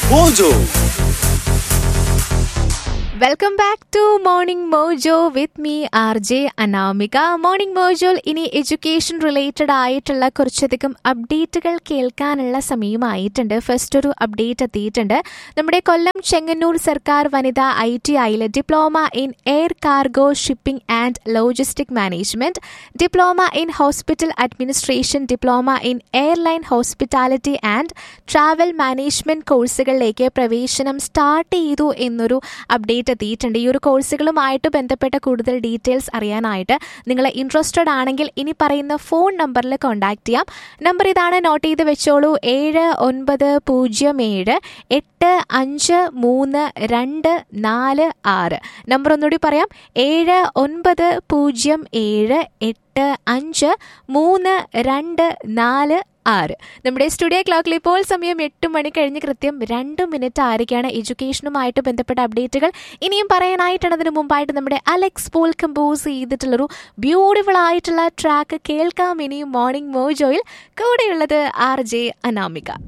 Mojo. Welcome back to morning Mojo with me R J Anamika morning മോജോയിൽ ഇനി education related ആയിട്ടുള്ള കുറച്ചധികം അപ്ഡേറ്റുകൾ കേൾക്കാനുള്ള സമയമായിട്ടുണ്ട് ഫസ്റ്റ് ഒരു അപ്ഡേറ്റ് എത്തിയിട്ടുണ്ട് നമ്മുടെ കൊല്ലം ചെങ്ങന്നൂർ സർക്കാർ വനിതാ ഐ ടി ഐയിൽ diploma in air cargo shipping and logistic management diploma in hospital administration diploma in airline hospitality and travel management കോഴ്സുകളിലേക്ക് പ്രവേശനം സ്റ്റാർട്ട് ചെയ്തു എന്നൊരു അപ്ഡേറ്റ് എത്തിയിട്ടുണ്ട് ഈ ഒരു കോഴ്സുകളുമായിട്ട് ബന്ധപ്പെട്ട കൂടുതൽ ഡീറ്റെയിൽസ് അറിയാനായിട്ട് നിങ്ങൾ ഇൻട്രസ്റ്റഡ് ആണെങ്കിൽ ഇനി പറയുന്ന ഫോൺ നമ്പറിൽ കോൺടാക്ട് ചെയ്യാം നമ്പർ ഇതാണ് നോട്ട് ചെയ്ത് വെച്ചോളൂ ഏഴ് ഒൻപത് പൂജ്യം ഏഴ് എട്ട് അഞ്ച് മൂന്ന് രണ്ട് നാല് ആറ് നമ്പർ ഒന്നുകൂടി പറയാം ഏഴ് ഒൻപത് പൂജ്യം ഏഴ് എട്ട് അഞ്ച് മൂന്ന് രണ്ട് നാല് ആറ് നമ്മുടെ സ്റ്റുഡിയോ ക്ലോക്കിൽ ഇപ്പോൾ സമയം എട്ട് മണി കഴിഞ്ഞ് കൃത്യം രണ്ട് മിനിറ്റ് ആയിരിക്കാണ് എഡ്യൂക്കേഷനുമായിട്ട് ബന്ധപ്പെട്ട അപ്ഡേറ്റുകൾ ഇനിയും പറയാനായിട്ടാണ് അതിന് മുമ്പായിട്ട് നമ്മുടെ അലക്സ് പോൾ കമ്പോസ് ചെയ്തിട്ടുള്ളൊരു ബ്യൂട്ടിഫുൾ ആയിട്ടുള്ള ട്രാക്ക് കേൾക്കാം ഇനിയും മോർണിംഗ് മോജോയിൽ കൂടെയുള്ളത് ആർ ജെ അനാമിക